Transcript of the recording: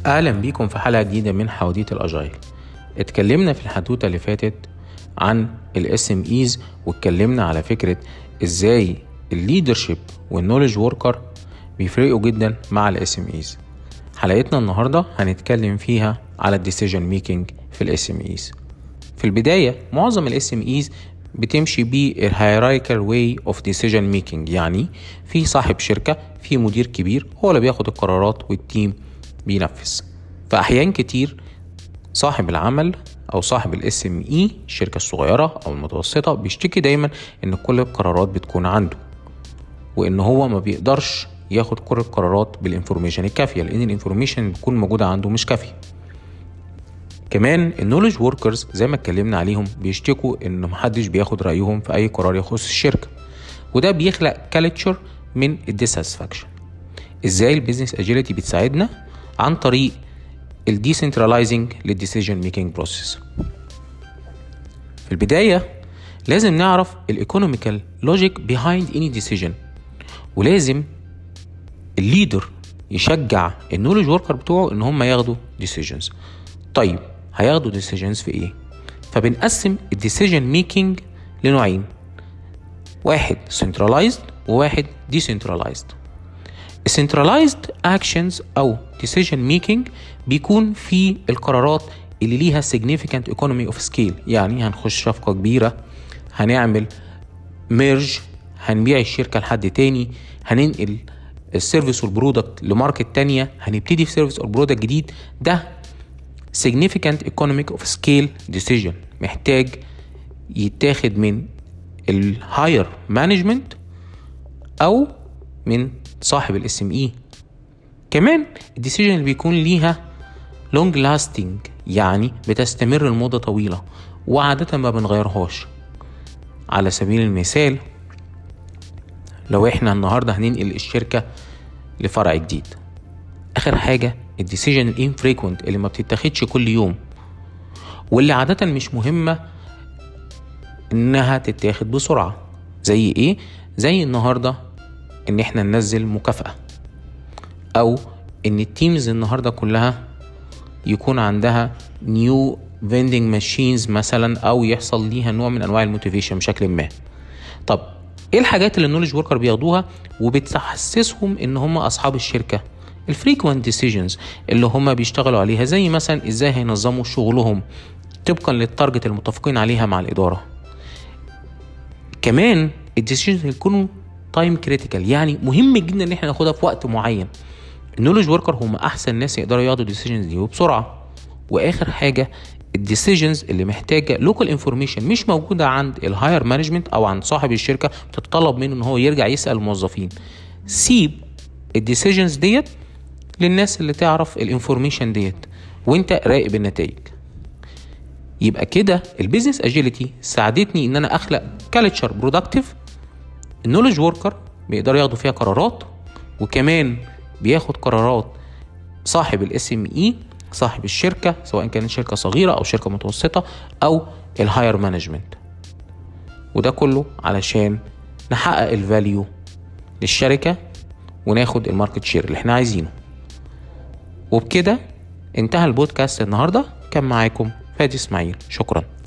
اهلا بيكم في حلقه جديده من حواديت الاجايل اتكلمنا في الحدوته اللي فاتت عن الاس ام ايز واتكلمنا على فكره ازاي الليدرشيب والنولج وركر بيفرقوا جدا مع الاس ام ايز حلقتنا النهارده هنتكلم فيها على الديسيجن ميكنج في الاس ام ايز في البدايه معظم الاس ام ايز بتمشي بالهيرايكال واي اوف ديسيجن ميكنج يعني في صاحب شركه في مدير كبير هو اللي بياخد القرارات والتيم بينفذ فأحيان كتير صاحب العمل أو صاحب الاس ام اي الشركة الصغيرة أو المتوسطة بيشتكي دايما إن كل القرارات بتكون عنده وإن هو ما بيقدرش ياخد كل القرارات بالانفورميشن الكافية لأن الانفورميشن اللي بتكون موجودة عنده مش كافية كمان النولج وركرز زي ما اتكلمنا عليهم بيشتكوا ان محدش بياخد رايهم في اي قرار يخص الشركه وده بيخلق كالتشر من الديساتسفاكشن ازاي البيزنس اجيلتي بتساعدنا عن طريق الديسنتراليزنج للديسيجن ميكينج بروسيس في البدايه لازم نعرف الايكونوميكال لوجيك بيهايند اني ديسيجن ولازم الليدر يشجع النولج وركر بتوعه ان هم ياخدوا ديسيجنز طيب هياخدوا ديسيجنز في ايه فبنقسم الديسيجن ميكينج لنوعين واحد centralized وواحد decentralized السنترلايزد اكشنز او decision making بيكون في القرارات اللي ليها significant economy of scale يعني هنخش صفقة كبيرة هنعمل ميرج هنبيع الشركة لحد تاني هننقل السيرفيس والبرودكت لماركت تانية هنبتدي في سيرفيس او برودكت جديد ده significant economic of scale decision محتاج يتاخد من الهاير مانجمنت او من صاحب الاس ام اي كمان الديسيجن اللي بيكون ليها لونج لاستنج يعني بتستمر لمدة طويلة وعادة ما بنغيرهاش على سبيل المثال لو احنا النهاردة هننقل الشركة لفرع جديد اخر حاجة الديسيجن الانفريكونت اللي ما بتتاخدش كل يوم واللي عادة مش مهمة انها تتاخد بسرعة زي ايه زي النهاردة ان احنا ننزل مكافأة او ان التيمز النهاردة كلها يكون عندها نيو فيندنج ماشينز مثلا او يحصل ليها نوع من انواع الموتيفيشن بشكل ما طب ايه الحاجات اللي النولج وركر بياخدوها وبتحسسهم ان هم اصحاب الشركه الفريكوينت ديسيجنز اللي هم بيشتغلوا عليها زي مثلا ازاي هينظموا شغلهم طبقا للتارجت المتفقين عليها مع الاداره كمان الديسيجنز يكونوا تايم كريتيكال يعني مهم جدا ان احنا ناخدها في وقت معين النولج وركر هم احسن ناس يقدروا ياخدوا الديسيجنز دي وبسرعه واخر حاجه الديسيجنز اللي محتاجه لوكال انفورميشن مش موجوده عند الهاير مانجمنت او عند صاحب الشركه بتتطلب منه ان هو يرجع يسال الموظفين سيب الديسيجنز ديت للناس اللي تعرف الانفورميشن ديت وانت راقب النتائج يبقى كده البيزنس اجيلتي ساعدتني ان انا اخلق كالتشر برودكتيف النولج وركر بيقدروا ياخدوا فيها قرارات وكمان بياخد قرارات صاحب الاس ام اي صاحب الشركه سواء كانت شركه صغيره او شركه متوسطه او الهاير مانجمنت وده كله علشان نحقق الفاليو للشركه وناخد الماركت شير اللي احنا عايزينه وبكده انتهى البودكاست النهارده كان معاكم فادي اسماعيل شكرا